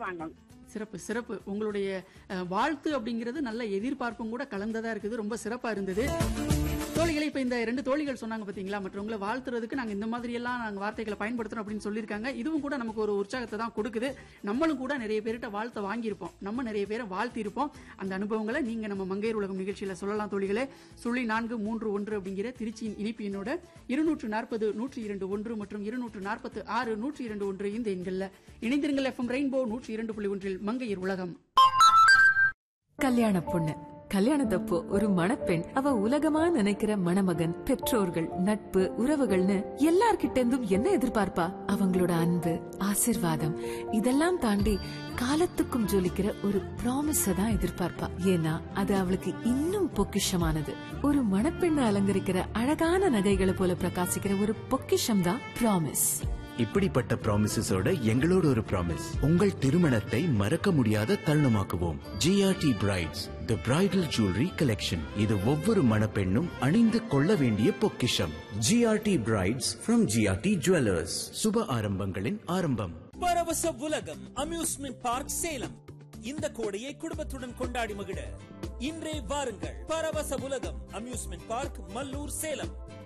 வாங்கணும் சிறப்பு சிறப்பு உங்களுடைய அஹ், வாழ்த்து அப்படிங்கிறது நல்ல எதிர்பார்ப்பும் கூட கலந்ததா இருக்குது ரொம்ப சிறப்பா இருந்தது தோழிகளை இப்ப இந்த ரெண்டு தோழிகள் சொன்னாங்க பாத்தீங்களா மற்றவங்களை வாழ்த்துறதுக்கு நாங்க இந்த மாதிரி எல்லாம் நாங்க வார்த்தைகளை பயன்படுத்துறோம் அப்படின்னு சொல்லியிருக்காங்க இதுவும் கூட நமக்கு ஒரு உற்சாகத்தை தான் கொடுக்குது நம்மளும் கூட நிறைய பேர்கிட்ட வாழ்த்த வாங்கியிருப்போம் நம்ம நிறைய பேரை வாழ்த்தி இருப்போம் அந்த அனுபவங்களை நீங்க நம்ம மங்கையர் உலகம் நிகழ்ச்சியில சொல்லலாம் தோழிகளே சுழி நான்கு மூன்று ஒன்று அப்படிங்கிற திருச்சியின் இனிப்பு எண்ணோட இருநூற்று நாற்பது நூற்றி இரண்டு ஒன்று மற்றும் இருநூற்று நாற்பத்து ஆறு நூற்றி இரண்டு ஒன்று இந்த எண்கள்ல இணைந்திருங்கள் எஃப்எம் ரெயின்போ நூற்றி இரண்டு புள்ளி ஒன்றில் மங்கையர் உலகம் கல்யாண பொண்ணு கல்யாணத்தப்போ ஒரு மணப்பெண் அவ உலகமா நினைக்கிற மணமகன் பெற்றோர்கள் நட்பு உறவுகள்னு எல்லார்கிட்ட இருந்தும் என்ன எதிர்பார்ப்பா அவங்களோட அன்பு ஆசிர்வாதம் இதெல்லாம் தாண்டி காலத்துக்கும் ஜொலிக்கிற ஒரு ப்ராமிஸ தான் எதிர்பார்ப்பா ஏன்னா அது அவளுக்கு இன்னும் பொக்கிஷமானது ஒரு மணப்பெண்ணை அலங்கரிக்கிற அழகான நகைகளை போல பிரகாசிக்கிற ஒரு பொக்கிஷம் தான் ப்ராமிஸ் இப்படிப்பட்ட ப்ராமிசஸோட எங்களோட ஒரு ப்ராமிஸ் உங்கள் திருமணத்தை மறக்க முடியாத தருணமாக்குவோம் GRT brides the bridal jewellery collection இது ஒவ்வொரு மணப்பெண்ணும் அணிந்து கொள்ள வேண்டிய பொக்கிஷம் GRT brides from GRT jewellers சுப ஆரம்பங்களின் ஆரம்பம் பரவச உலகம் அம்யூஸ்மெண்ட் பார்க் சேலம் இந்த கோடையை குடும்பத்துடன் கொண்டாடி மகிழ இன்றே வாருங்கள் பரவச உலகம் அம்யூஸ்மெண்ட் பார்க் மல்லூர் சேலம்